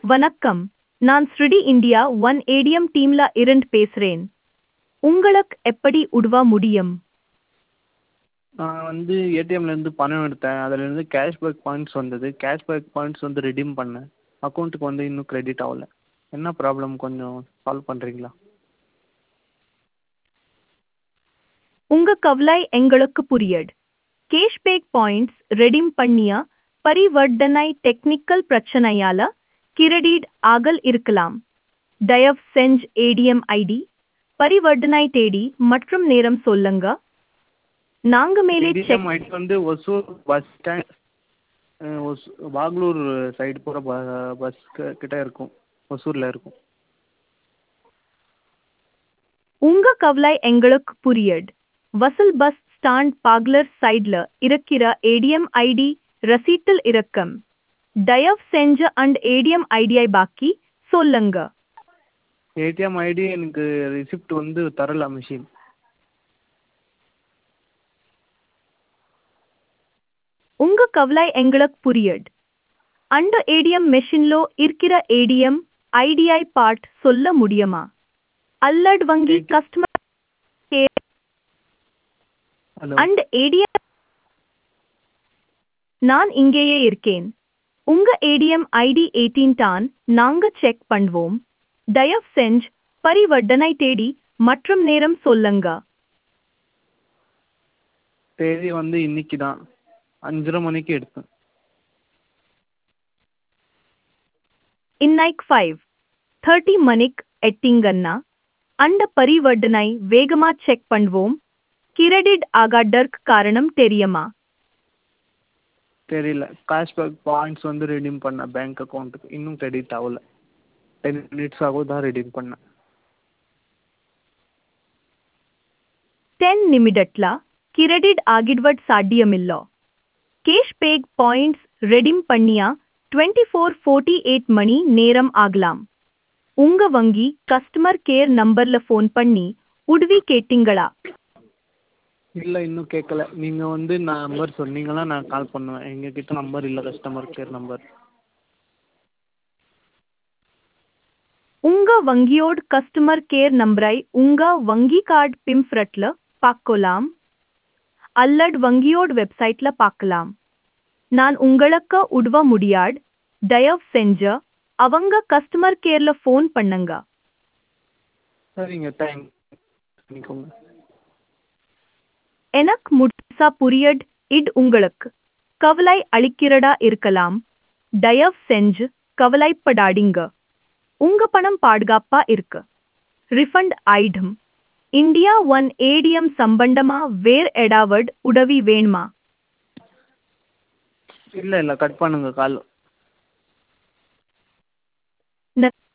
வணக்கம் நான் ஸ்ருடி இந்தியா ஒன் ஏடிஎம் டீம்ல இருந்து பேசுறேன் உங்களுக்கு எப்படி உதவ முடியும் நான் வந்து ஏடிஎம்லேருந்து பணம் எடுத்தேன் அதுலேருந்து கேஷ்பேக் பாயிண்ட்ஸ் வந்தது கேஷ்பேக் பாயிண்ட்ஸ் வந்து ரெடீம் பண்ணேன் அக்கௌண்ட்டுக்கு வந்து இன்னும் கிரெடிட் ஆகல என்ன ப்ராப்ளம் கொஞ்சம் சால்வ் பண்ணுறீங்களா உங்க கவலை எங்களுக்கு புரியுது கேஷ்பேக் பாயிண்ட்ஸ் ரெடீம் பண்ணிய பரிவர்த்தனை டெக்னிக்கல் பிரச்சனையால கிரெடிட் ஆகல் இருக்கலாம் தயவு செஞ்சு ஏடிஎம் ஐடி பரிவர்த்தனை தேதி மற்றும் நேரம் சொல்லுங்க நாங்க மேலே செக் ஏடிஎம் ஐடி வந்து ஒசூர் பஸ் ஸ்டாண்ட் ஒசூ பாக்லூர் சைடு போகிற ப பஸ் கிட்ட இருக்கும் ஒசூரில் இருக்கும் உங்க கவலை எங்களுக்கு புரியுது வசல் பஸ் ஸ்டாண்ட் பாக்லர் சைடுல இருக்கிற ஏடிஎம் ஐடி ரசீட்டில் இருக்கும் தயவு செஞ்சு அண்ட் ஏடிஎம் ஐடியை பாக்கி சொல்லுங்க ஏடிஎம் ஐடி எனக்கு ரிசிப்ட் வந்து தரல மிஷின் உங்க கவலை எங்களுக்கு புரியுது அந்த ஏடிஎம் மெஷின்லோ இருக்கிற ஏடிஎம் ஐடிஐ பார்ட் சொல்ல முடியுமா அல்லட் வங்கி AT- customer care hello and ATM நான் இங்கேயே இருக்கேன் உங்க ஏடிஎம் ஐடி எயிட்டீன் தான் நாங்க செக் பண்ணுவோம் தயவு செஞ்சு பரிவர்த்தனை தேடி மற்றும் நேரம் சொல்லுங்க தேதி வந்து இன்னைக்கு தான் அஞ்சரை மணிக்கு எடுத்தேன் இன்னைக்கு ஃபைவ் தேர்ட்டி மணிக்கு எட்டிங்கன்னா அந்த பரிவர்த்தனை வேகமா செக் பண்ணுவோம் கிரெடிட் ஆகாதற்கு காரணம் தெரியுமா தெரியல கேஷ்பேக் பாயிண்ட்ஸ் வந்து ரெடீம் பண்ணேன் பேங்க் அக்கௌண்ட்டுக்கு இன்னும் கிரெடிட் ஆகல டென் மினிட்ஸ் ஆகும் தான் ரெடீம் பண்ணேன் ಟೆನ್ ನಿಮಿಡಟ್ಲ ಕಿರೆಡಿಟ್ ಆಗಿಡ್ವಡ್ ಸಾಧ್ಯಮಿಲ್ಲ கேஷ் பேக் பாயிண்ட்ஸ் ரெடிம் பண்ணியா டுவெண்ட்டி ஃபோர் ஃபோர்ட்டி எயிட் மணி நேரம் ஆகலாம் உங்க வங்கி கஸ்டமர் கேர் நம்பர்ல ஃபோன் பண்ணி உதவி கேட்டீங்களா இல்லை இன்னும் கேட்கல நீங்கள் வந்து நம்பர் சொன்னீங்கன்னா நான் கால் பண்ணுவேன் எங்ககிட்ட நம்பர் இல்லை கஸ்டமர் கேர் நம்பர் உங்க வங்கியோட கஸ்டமர் கேர் நம்பரை உங்க வங்கி கார்டு பிம்ஃப்ரட்ல பார்க்கலாம் அல்லட் வங்கியோட வெப்சைட்ல பார்க்கலாம் நான் உங்களுக்கு உதவ முடியாது தயவு செஞ்சு அவங்க கஸ்டமர் கேர்ல ஃபோன் பண்ணுங்க சரிங்க தேங்க் பண்ணிக்கோங்க எனக்கு முழுசா புரியட் இட் உங்களுக்கு கவலை அளிக்கிறதா இருக்கலாம் தயவு செஞ்சு கவலைப்படாதீங்க உங்க பணம் பாதுகாப்பா இருக்கு ரிஃபண்ட் ஆயிடும் இந்தியா ஒன் ஏடிஎம் சம்பந்தமா வேர் எடாவட் உதவி வேணுமா இல்லை இல்லை கட் பண்ணுங்க கால்